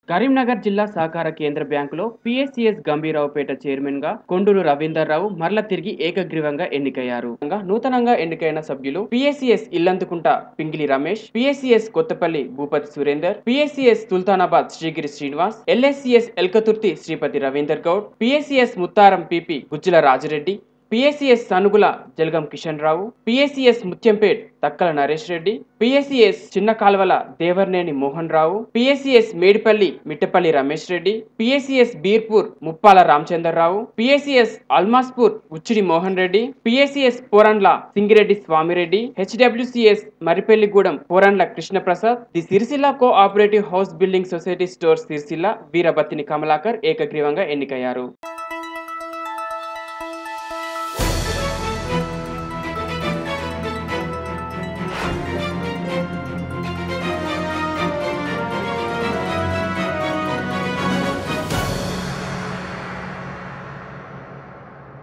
కరీంనగర్ జిల్లా సహకార కేంద్ర బ్యాంకులో పిఎస్సిఎస్ గంభీరావుపేట చైర్మన్ గా కొండూరు రవీందర్ రావు మరల తిరిగి ఏకగ్రీవంగా ఎన్నికయ్యారు నూతనంగా ఎన్నికైన సభ్యులు PSCS Illandakunta Pingili Ramesh PSCS Kothapalli Bhupathi Surender PSCS Sultanabad Srigiri Srinivas LSCS Elkathurthi Sripathi Ravinder Goud PSCS Muttaram PP Gujjula Rajireddy PSCS Sanugula Jalagam Kishan Rao PSCS Mutyampet Thakkala Naresh Reddy PSCS Chinna Kalvala Devarneni Mohan Rao PSCS Medipalli Mittapalli Ramesh Reddy PSCS Birpur Muppala Ramachandrarao PSCS Almaspur Uchidi Mohan Reddy PSCS Porandla Singireddy Swamireddy HWCS Maripelligudem Porandla Krishnaprasad the Sircilla cooperative house building society stores Sircilla Veerabathini Kamalakar ఏకగ్రీవంగా ఎన్నికయ్యారు